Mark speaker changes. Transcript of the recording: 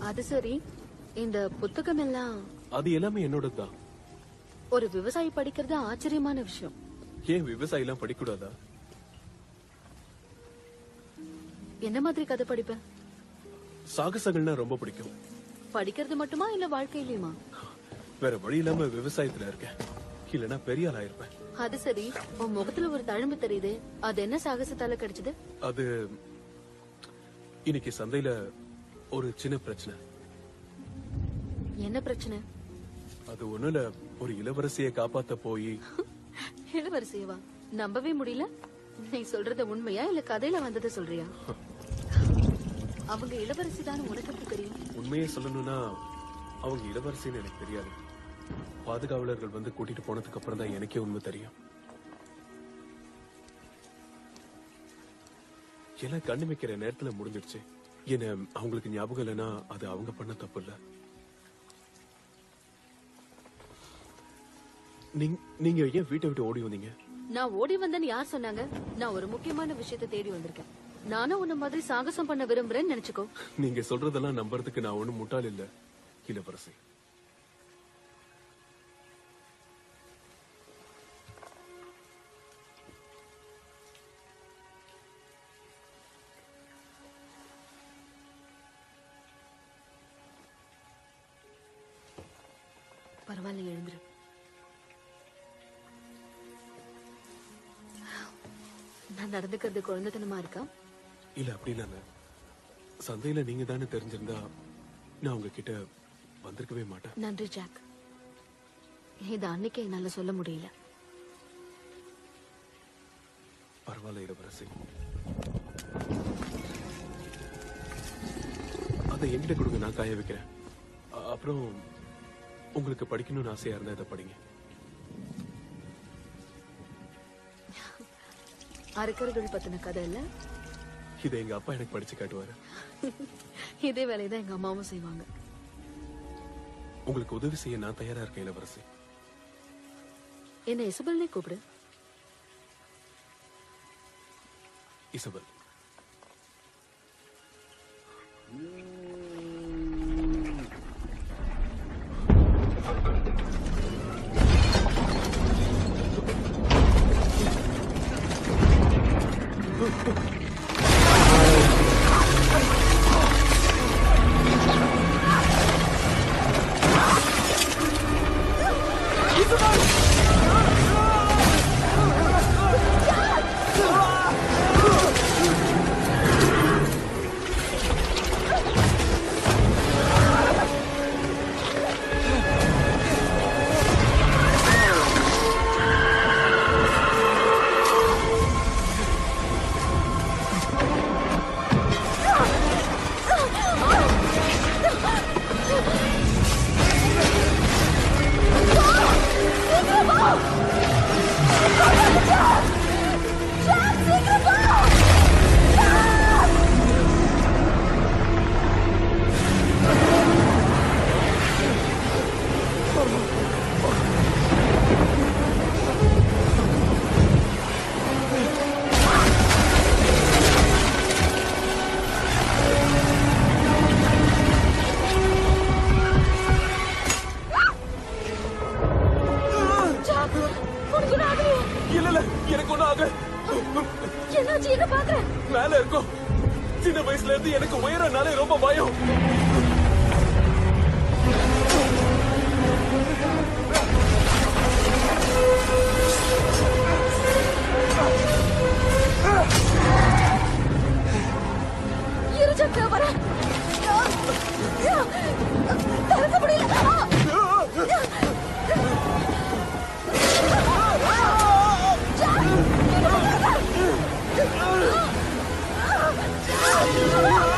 Speaker 1: அது சரி இந்த புத்தகம் எல்லாம்
Speaker 2: அது எல்லாமே என்னோட தான்
Speaker 1: ஒரு விவசாயி படிக்கிறது ஆச்சரியமான விஷயம்
Speaker 2: ஏன் விவசாயி எல்லாம் படிக்கூடாதா
Speaker 1: என்ன மாதிரி கதை படிப்ப
Speaker 2: சாகசங்கள்னா ரொம்ப பிடிக்கும்
Speaker 1: படிக்கிறது மட்டுமா இல்ல வாழ்க்கையிலயுமா
Speaker 2: வேற வழி இல்லாம விவசாயத்துல இருக்கேன் இல்லனா பெரிய ஆளா இருப்பேன்
Speaker 1: அது சரி உன் முகத்துல ஒரு தழும்பு தெரியுது அது என்ன சாகசத்தால கிடைச்சது
Speaker 2: அது இன்னைக்கு சந்தையில ஒரு சின்ன பிரச்சனை
Speaker 1: என்ன பிரச்சனை
Speaker 2: அது ஒண்ணுல ஒரு இளவரசியை காப்பாத்த போய்
Speaker 1: இளவரசியவா நம்பவே முடியல நீ சொல்றது உண்மையா இல்ல கதையில வந்ததை சொல்றியா அவங்க இளவரசி தான் உனக்கு எப்படி தெரியும்
Speaker 2: உண்மையை சொல்லணும்னா அவங்க இளவரசின்னு எனக்கு தெரியாது பாதுகாவலர்கள் வந்து கூட்டிட்டு போனதுக்கு அப்புறம் தான் எனக்கே உண்மை தெரியும் எல்லாம் கண்ணு வைக்கிற நேரத்துல முடிஞ்சிடுச்சு என்ன அவங்களுக்கு ஞாபகம் இல்லைன்னா அது அவங்க பண்ண தப்பு இல்ல நீங்க- நீங்க ஏன் வீட்டை விட்டு ஓடி வந்தீங்க
Speaker 1: நான் ஓடி வந்தேன்னு யார் சொன்னாங்க நான் ஒரு முக்கியமான விஷயத்தை தேடி வந்திருக்கேன் நானும் உன்ன மாதிரி சாகசம் பண்ண விரும்புறேன்னு நினைச்சுக்கோ
Speaker 2: நீங்க சொல்றதெல்லாம் நம்புறதுக்கு நான் ஒண்ணும் முட்டாள் இல்ல இளவரசி
Speaker 1: பரவாயில்ல எழுந்துரு நான் நடந்துக்கிறது குழந்தைத்தனமா இருக்கா
Speaker 2: இல்ல அப்படி இல்லங்க சந்தையில நீங்க தானே தெரிஞ்சிருந்தா நான் உங்ககிட்ட வந்திருக்கவே மாட்டேன்
Speaker 1: நன்றி ஜாக் இது அன்னைக்கே என்னால சொல்ல முடியல
Speaker 2: பரவாயில்ல இளவரசி அதை என்கிட்ட கொடுங்க நான் காய வைக்கிறேன் அ- அப்புறம் உங்களுக்கு படிக்கணும்னு ஆசையா இருந்தா இதை படிங்க
Speaker 1: அரக்கர்கள் பத்தின கதை இல்ல
Speaker 2: இதை எங்க அப்பா எனக்கு படிச்சு காட்டுவாரு
Speaker 1: இதே வேலையதான் எங்க அம்மாவும் செய்வாங்க
Speaker 2: உங்களுக்கு உதவி செய்ய நான் தயாரா இருக்கேன் இளவரசி
Speaker 1: என்ன இசபல்னே கூப்பிடு
Speaker 2: இசபல் இல்ல இல்ல எனக்கு ஒண்ணும் ஆகல
Speaker 1: என்னாச்சு என்ன பாக்குற
Speaker 2: மேல இருக்கும் சின்ன வயசுல இருந்து எனக்கு உயரனாலே ரொம்ப பயம்
Speaker 1: இருஜக்க வர திறக்க முடியல
Speaker 2: ஆ!